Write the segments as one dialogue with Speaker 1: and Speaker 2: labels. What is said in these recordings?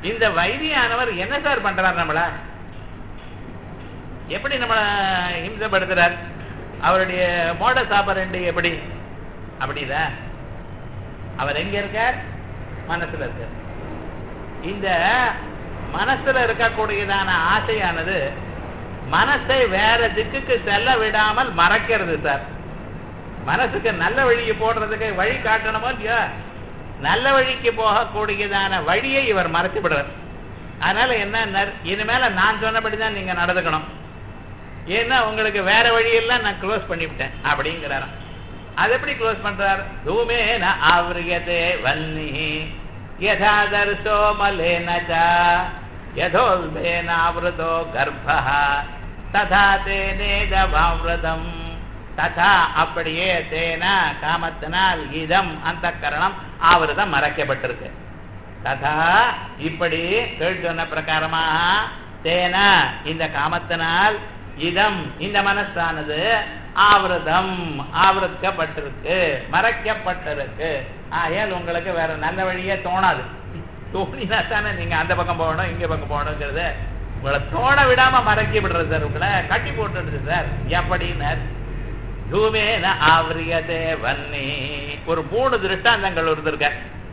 Speaker 1: இந்த வைத்தியானவர் என்ன சார் பண்றார் நம்மள எப்படி நம்மள ஹிம்சப்படுத்துறார் அவருடைய மோட சாப்பரண்டு எப்படி அப்படிதா அவர் எங்க இருக்கார் மனசுல இருக்கார் இந்த மனசுல இருக்கக்கூடியதான ஆசையானது மனசை வேற திக்குக்கு செல்ல விடாமல் மறைக்கிறது சார் மனசுக்கு நல்ல வழிக்கு போடுறதுக்கு வழி காட்டணுமோ இல்லையோ நல்ல வழிக்கு போகக்கூடியதான வழியை இவர் மறைச்சு விடுறார் அதனால என்ன இனிமேல நான் சொன்னபடிதான் நீங்க நடந்துக்கணும் ஏன்னா உங்களுக்கு வேற வழியெல்லாம் நான் க்ளோஸ் பண்ணிவிட்டேன் அப்படிங்கிறாராம் அது எப்படி க்ளோஸ் பண்றார் தூமேன ஆவரியதே வன்னி யதா தர்சோ மலேனச்சா யதோல்பேனாவிருதோ கர்ப்பா ததா தேனேதவாவிரதம் ததா அப்படியே தேனா காமத்தினால் இதம் அந்த கரணம் ஆவிரதம் மறைக்கப்பட்டிருக்கு ததா இப்படி கேள் சொன்ன பிரகாரமாக தேனா இந்த காமத்தினால் இதம் இந்த மனசானது ஆவிரதம் ஆவருக்கப்பட்டிருக்கு மறைக்கப்பட்டிருக்கு ஆகையால் உங்களுக்கு வேற நல்ல வழியே தோணாது தோணினா தானே நீங்க அந்த பக்கம் போகணும் இங்க பக்கம் போகணுங்கிறது உங்களை தோண விடாம மறக்கி விடுறது சார் உங்களை கட்டி போட்டுடுது சார் எப்படின்னு தூமேன ஆவரியதே வன்னி ஒரு மூணு திருஷ்டாந்தங்கள் இருந்திருக்க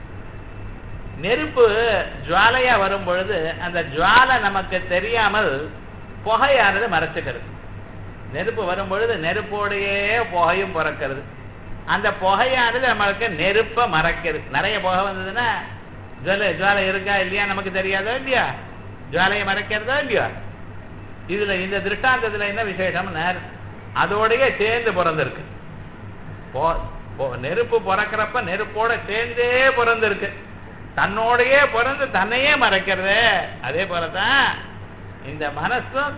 Speaker 1: நெருப்பு ஜுவாலையா வரும் பொழுது அந்த ஜுவாலை நமக்கு தெரியாமல் புகையானது மறைச்சுக்கிறது நெருப்பு வரும் பொழுது நெருப்போடையே புகையும் பிறக்கிறது அந்த புகையானது நம்மளுக்கு நெருப்பை மறைக்கிறது நிறைய புகை வந்ததுன்னா ஜுவலை ஜுவாலை இருக்கா இல்லையா நமக்கு தெரியாதோ இல்லையா ஜுவாலையை மறைக்கிறதோ இல்லையா இதுல இந்த திருஷ்டாந்தத்துல என்ன விசேஷம்னா அதோடய சேர்ந்து பிறந்திருக்கு நெருப்பு பிறக்கிறப்ப நெருப்போட சேர்ந்தே பிறந்திருக்கு தன்னோடையே பிறந்து தன்னையே மறைக்கிறது அதே போலதான் இந்த மனசும்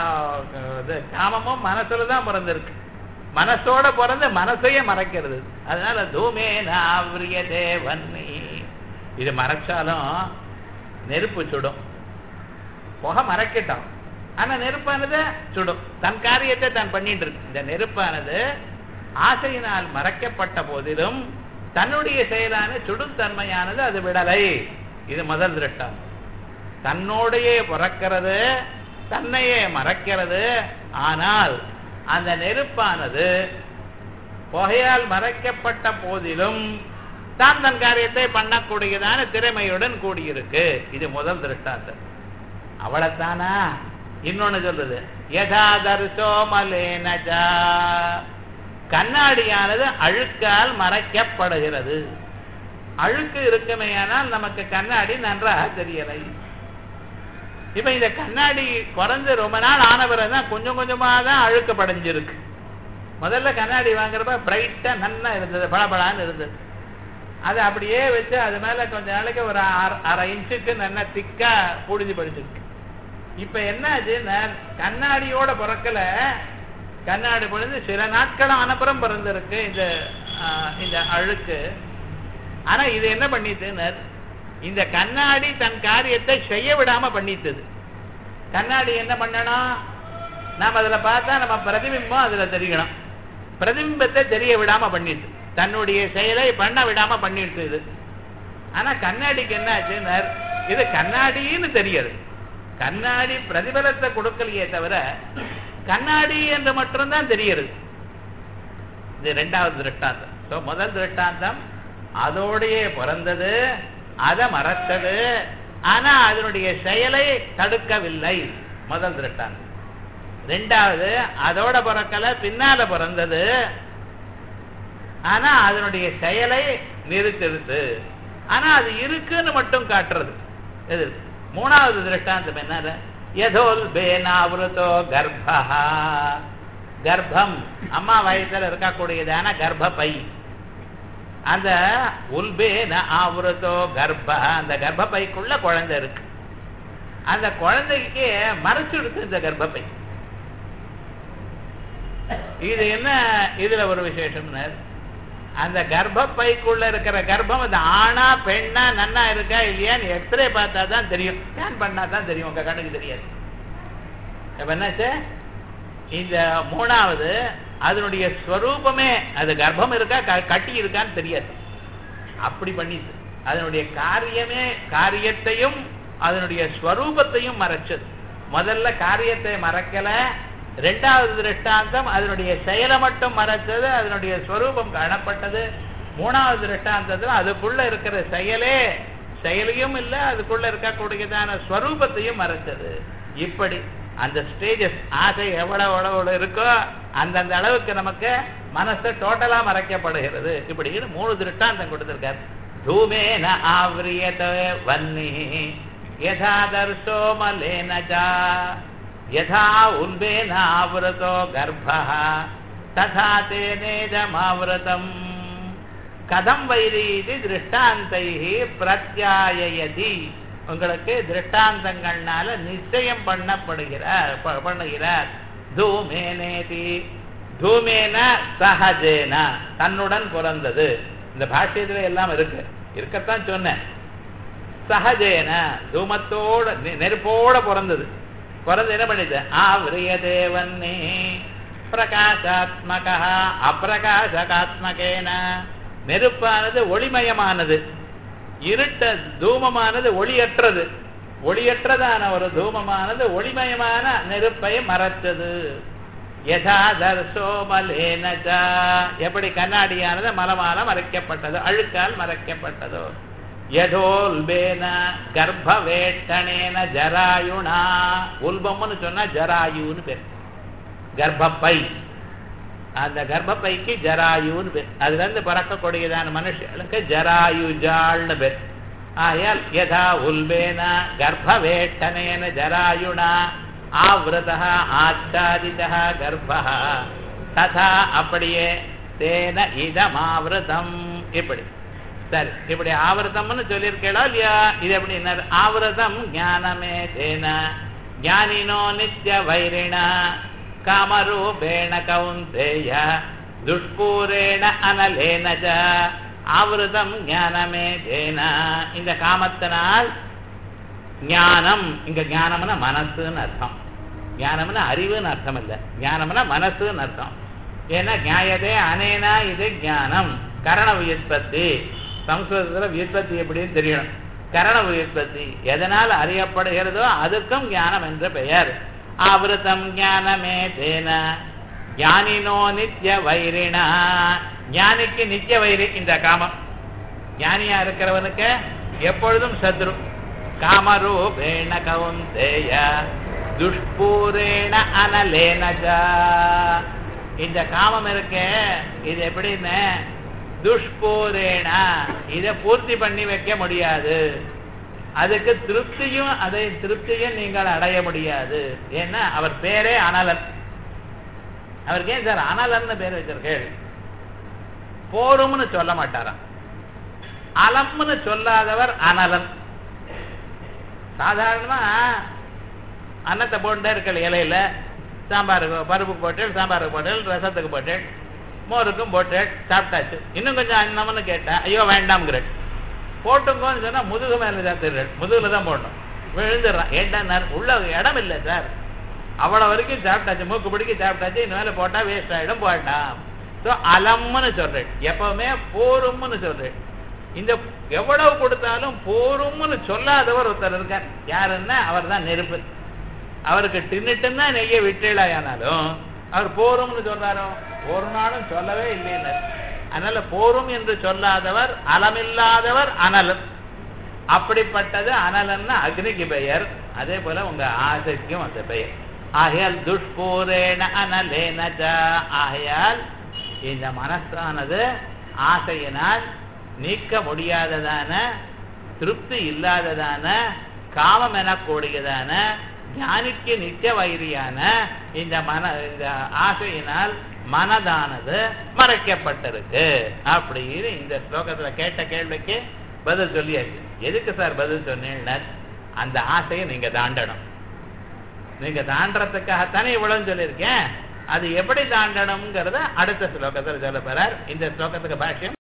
Speaker 1: காமமும் மனசுல தான் பிறந்திருக்கு மனசோட பிறந்து மனசையே மறைக்கிறது அதனால தூமே நாவிரியதே வன்னி இது மறைச்சாலும் நெருப்பு சுடும் புகை மறைக்கட்டும் ஆனா நெருப்பானது சுடும் தன் காரியத்தை தான் பண்ணிட்டு இருக்கு இந்த நெருப்பானது ஆசையினால் மறைக்கப்பட்ட போதிலும் தன்னுடைய செயலான சுடும் தன்மையானது அது விடலை இது முதல் திருஷ்டம் தன்னோடையே பிறக்கிறது தன்னையே மறைக்கிறது ஆனால் அந்த நெருப்பானது புகையால் மறைக்கப்பட்ட போதிலும் தான் தன் காரியத்தை பண்ணக்கூடியதான திறமையுடன் கூடியிருக்கு இது முதல் திருஷ்டாந்தம் அவளைத்தானா இன்னொன்னு சொல்றது யதாதர்சோ மலேனஜா கண்ணாடியானது அழுக்கால் மறைக்கப்படுகிறது அழுக்கு இருக்குமேயானால் நமக்கு கண்ணாடி நன்றாக தெரியலை இப்ப இந்த கண்ணாடி குறைஞ்சு ரொம்ப நாள் ஆன பிறகுதான் கொஞ்சம் கொஞ்சமா தான் அழுக்கு படைஞ்சிருக்கு முதல்ல கண்ணாடி வாங்குறப்ப பிரைட்டா நன்னா இருந்தது பளபளான்னு இருந்தது அது அப்படியே வச்சு அது மேல கொஞ்ச நாளைக்கு ஒரு அரை இன்ச்சுக்கு நல்லா திக்கா புடிஞ்சு படிச்சிருக்கு இப்ப என்ன ஆச்சுன்னா கண்ணாடியோட பிறக்கல கண்ணாடி பொழுது சில நாட்கள் அனுப்புறம் பிறந்திருக்கு இந்த இந்த அழுக்கு ஆனா இது என்ன பண்ணிட்டுன்னு இந்த கண்ணாடி தன் காரியத்தை செய்ய விடாம பண்ணித்தது கண்ணாடி என்ன பண்ணணும் நாம் அதுல பார்த்தா நம்ம பிரதிபிம்பம் அதுல தெரியணும் பிரதிபிம்பத்தை தெரிய விடாம பண்ணிட்டு தன்னுடைய செயலை பண்ண விடாம பண்ணிட்டு இது ஆனா கண்ணாடிக்கு என்ன ஆச்சுன்னு இது கண்ணாடின்னு தெரியாது கண்ணாடி பிரதிபலத்தை கொடுக்கலையே தவிர கண்ணாடி என்று மட்டும்தான் தெரிகிறது இது ரெண்டாவது திருஷ்டாந்தம் முதல் திருஷ்டாந்தம் அதோடையே பிறந்தது அதை மறைத்தது ஆனா அதனுடைய செயலை தடுக்கவில்லை முதல் திருஷ்டாந்தம் ரெண்டாவது அதோட பிறக்கல பின்னால பிறந்தது ஆனா அதனுடைய செயலை நிறுத்திடுது ஆனா அது இருக்குன்னு மட்டும் காட்டுறது எது மூணாவது திருஷ்டாந்தம் என்ன யதோல் பேனாவிருத்தோ கர்ப்பா கர்ப்பம் அம்மா வயசுல இருக்கக்கூடியதான கர்ப்பப்பை அந்த உல்பேன ஆவரத்தோ கர்ப்ப அந்த கர்ப்பப்பைக்குள்ள குழந்தை இருக்கு அந்த குழந்தைக்கு மறைச்சுடுத்து இந்த கர்ப்பப்பை இது என்ன இதுல ஒரு விசேஷம்னு அந்த கர்ப்பப்பைக்குள்ள இருக்கிற கர்ப்பம் அது ஆணா பெண்ணா நன்னா இருக்கா இல்லையான்னு எக்ஸ்ரே பார்த்தா தான் தெரியும் ஸ்கேன் பண்ணா தான் தெரியும் உங்க கண்ணுக்கு தெரியாது இப்ப என்னாச்சு இந்த மூணாவது அதனுடைய ஸ்வரூபமே அது கர்ப்பம் இருக்கா கட்டி இருக்கான்னு தெரியாது அப்படி பண்ணிட்டு அதனுடைய காரியமே காரியத்தையும் அதனுடைய ஸ்வரூபத்தையும் மறைச்சது முதல்ல காரியத்தை மறைக்கல ரெண்டாவது திருஷ்டாந்தம் அதனுடைய செயலை மட்டும் மறைச்சது அதனுடைய ஸ்வரூபம் காணப்பட்டது மூணாவது திருஷ்டாந்தத்துல அதுக்குள்ள இருக்கிற செயலே செயலையும் இல்லை அதுக்குள்ள இருக்கக்கூடியதான ஸ்வரூபத்தையும் மறைச்சது இப்படி அந்த ஸ்டேஜஸ் ஆசை எவ்வளவு எவ்வளவு இருக்கோ அந்தந்த அளவுக்கு நமக்கு மனசு டோட்டலா மறைக்கப்படுகிறது இப்படின்னு மூணு திருஷ்டாந்தம் கொடுத்திருக்காரு தூமேன ஆவிரியத வன்னி யதா தர்சோ மலேன சா யதா உல்பேன ஆவரதோ கர்ப்பः ததா தேனேதமாவிரதம் கதம் வைரி இது திருஷ்டாந்தை பிரத்யாயதி உங்களுக்கு திருஷ்டாந்தங்கள்னால நிச்சயம் பண்ணப்படுகிறார் ப- பண்ணுகிறார் தூமேனேதி தூமேன சஹஜேன தன்னுடன் பிறந்தது இந்த பாஷ்யத்துல எல்லாம் இருக்கு இருக்கத்தான் சொன்னேன் சஹஜேன தூமத்தோட நெ- நெருப்போட பிறந்தது பிறந்து என்ன பண்ணிது ஆவிரிய தேவன்னே பிரகாசாத்மக அப்பிரகாசகாத்மகேன நெருப்பானது ஒளிமயமானது இருட்ட தூமமானது ஒளியற்றது ஒளியற்றதான ஒரு தூமமானது ஒளிமயமான நெருப்பை மறைச்சது யதா தர்சோ மலேன ச. எப்படி கண்ணாடியானது மலமால மறைக்கப்பட்டதோ அழுக்கால் மறைக்கப்பட்டதோ யதோல்பேன கர்ப்பவேட்டனேன ஜராயுணா உல்பம்னு சொன்னா ஜராயுன்னு பேர் கர்ப்பப்பை அந்த கர்ப்பப்பைக்கு ஜராயுன்னு பேர் அதுல இருந்து பறக்கக்கூடியதான மனுஷர்களுக்கு ஜராயுஜாள்னு பேர் ஆயால் யதா உல்பேன கர்ப்பவேட்டனேன ஜராயுணா ஆவிரதா ஆச்சாதிதா கர்ப்பா ததா அப்படியே தேன இதமாவிரதம் இப்படி சரி இப்படி ஆவிரதம்னு சொல்லியிருக்கேளோ இல்லையா இது எப்படி என்ன ஆவிரதம் ஞானமே தேன ஞானினோ நித்ய வைரிண காமரூபேண கவுந்தேய துஷ்பூரேண அனலேன ச ஆவிரதம் ஞானமே தேன இந்த காமத்தினால் ஞானம் இங்க ஞானம்னா மனசுன்னு அர்த்தம் ஞானம்னா அறிவுன்னு அர்த்தம் இல்ல ஞானம்னா மனசுன்னு அர்த்தம் ஏன்னா நியாயதே அனேனா இது ஞானம் கரண வியுற்பத்தி சம்ஸ்கிருதத்துல வியுற்பத்தி எப்படின்னு தெரியணும் கரண வியுற்பத்தி எதனால் அறியப்படுகிறதோ அதுக்கும் ஞானம் என்ற பெயர் ஆவிரதம் ஞானமே தேன ஞானினோ நித்ய வைரிணா ஞானிக்கு நித்திய வைரி இந்த காமம் ஞானியா இருக்கிறவனுக்கு எப்பொழுதும் சத்ரு காமரூபேண கவுந்தேய துஷ்பூரேண அனலேன ச. இந்த காமம் இருக்கே இது எப்படின்னு துஷ்பூரேண இதை பூர்த்தி பண்ணி வைக்க முடியாது அதுக்கு திருப்தியும் அதை திருப்தியும் நீங்கள் அடைய முடியாது ஏன்னா அவர் பேரே அனலன் அவருக்கு ஏன் சார் அனலன்னு பேர் வச்சிருக்கேள் போரும்னு சொல்ல மாட்டாராம் அலம்னு சொல்லாதவர் அனலன் சாதாரணமா அன்னத்தை போட்டுட்டே இருக்கல இலையில சாம்பாருக்கு பருப்புக்கு போட்டு சாம்பாருக்கு போட்டு ரசத்துக்கு போட்டு மோருக்கும் போட்டு சாப்பிட்டாச்சு இன்னும் கொஞ்சம் அன்னம்னு கேட்டேன் ஐயோ வேண்டாம்ங்கிற போட்டுங்கன்னு சொன்னா முதுகு மேல சேர்த்துடுறேன் முதுகுல தான் போடணும் விழுந்துடுறான் ஏன்டா நான் உள்ள இடம் இல்லை சார் அவ்வளவு வரைக்கும் சாப்பிட்டாச்சு மூக்கு பிடிக்க சாப்பிட்டாச்சு இந்த மேல போட்டா வேஸ்ட் ஆயிடும் போட்டாம் ஸோ அலம்னு சொல்றேன் எப்பவுமே போரும்னு சொல்றேன் இந்த எவ்வளவு கொடுத்தாலும் போரும்னு சொல்லாதவர் ஒருத்தர் இருக்கார் யாருன்னா அவர் தான் நெருப்பு அவருக்கு தின்னுட்டுன்னா நெய்ய விட்டேளாயானாலும் அவர் போரும்னு சொல்றாரோ ஒரு நாளும் சொல்லவே இல்லைன்னு அதனால போரும் என்று சொல்லாதவர் அலமில்லாதவர் அனலன் அப்படிப்பட்டது அனலன்னா அக்னிக்கு பெயர் அதே போல உங்க ஆசைக்கும் அந்த பெயர் ஆகையால் துஷ்பூரேன அனலேன ச. ஆகையால் இந்த மனசானது ஆசையினால் நீக்க முடியாததான திருப்தி இல்லாததான காமம் எனக்கூடியதான ஞானிக்கு நித்திய வைரியான இந்த மன இந்த ஆசையினால் மனதானது மறைக்கப்பட்டிருக்கு அப்படின்னு இந்த ஸ்லோகத்துல கேட்ட கேள்விக்கு பதில் சொல்லியாச்சு எதுக்கு சார் பதில் சொன்னீங்கன்னா அந்த ஆசையை நீங்க தாண்டணும் நீங்க தாண்டறதுக்காகத்தானே இவ்வளவு சொல்லியிருக்கேன் அது எப்படி தாண்டணுங்கிறத அடுத்த ஸ்லோகத்தில் சொல்ல போறார் இந்த ஸ்லோகத்துக்கு பாஷ்யம்